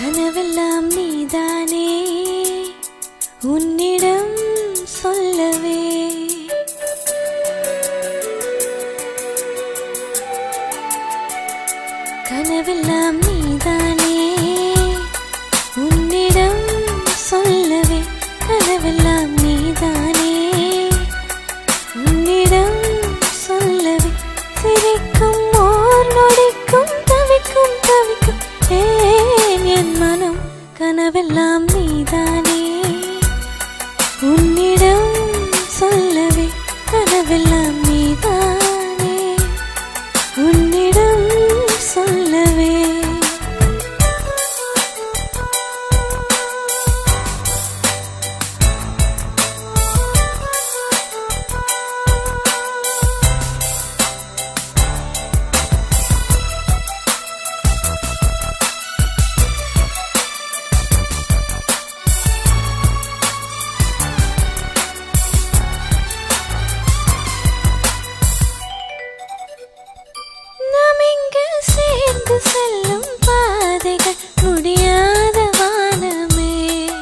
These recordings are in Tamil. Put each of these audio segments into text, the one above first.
கனவெல்லாம் நீதானே உன்னிடம் சொல்லவே கனவெல்லாம் நீதானே உன்னிடம் சொல்லவே கனவெல்லாம் நீதானே உன்னிடம் சொல்லவே சிரிக்கும் ஓர் நொடிக்கும் தவிக்கும் தவிக்கும் ஏன் என் மனம் கனவெல்லாம் நீதானே உன்னிடம் சொல்லவே கனவெல்லாம் நீதானே உன்னிடம் சொல்லவே நாம் இங்கு சேர்ந்து செல்லும் பாதைகள் முடியாத வானமே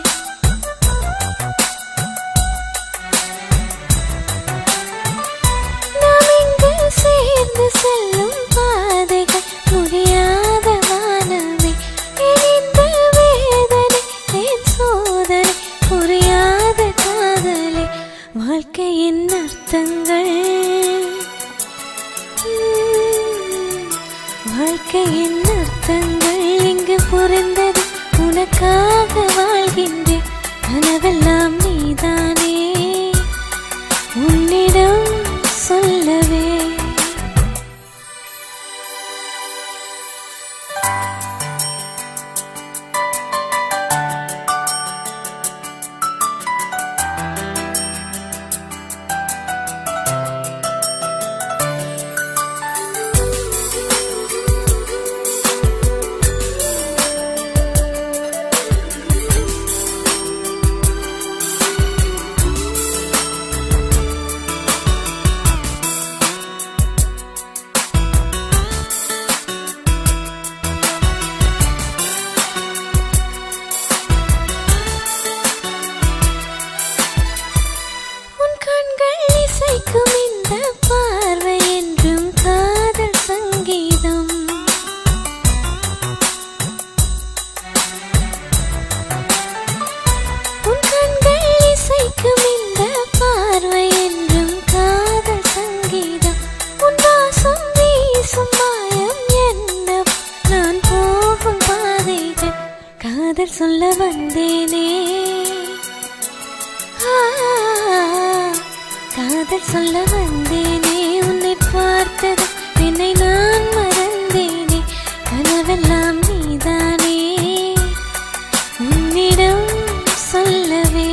நாம் இங்கு சேர்ந்து செல்லும் பாதைகள் முடியாத வானமே இனிந்த வேதனை என் சோதனை புரியாத காதலே வாழ்க்கையின் அர்த்தங்கள் வாழ்க்கையின் அர்த்தங்கள் இங்கு புரிந்தது உனக்காக வாழ்கின்றேன் கனவெல்லாம் நீதானே உன்னிடம் சொல்லவே உன் கண்கள் இசைக்கும் இந்த பார்வை என்றும் காதல் சங்கீதம் உன் கண்கள் இசைக்கும் இந்த பார்வை என்றும் காதல் சங்கீதம் உன் வாசம் வீசும் மாயம் என்ன நான் போகும் பாதைகள் காதல் சொல்ல வந்தேனே ஆ, காதல் சொல்ல வந்தேனே உன்னை பார்த்தது என்னை நான் மறந்தேனே கனவெல்லாம் நீதானே உன்னிடம் சொல்லவே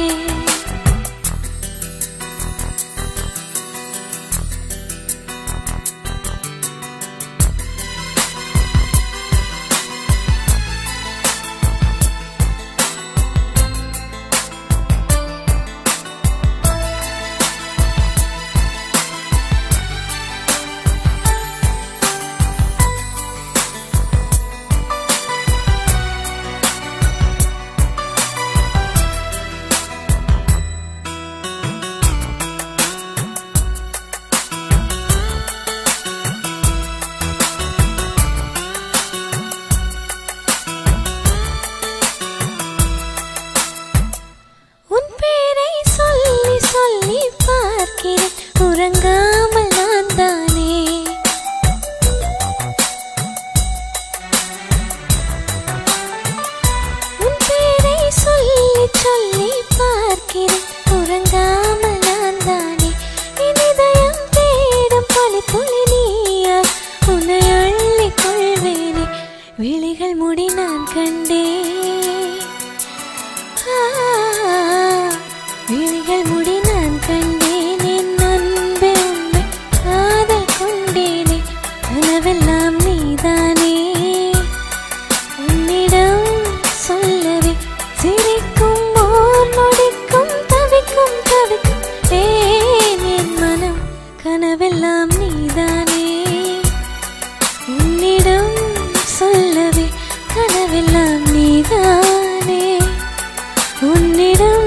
உன்னிடம்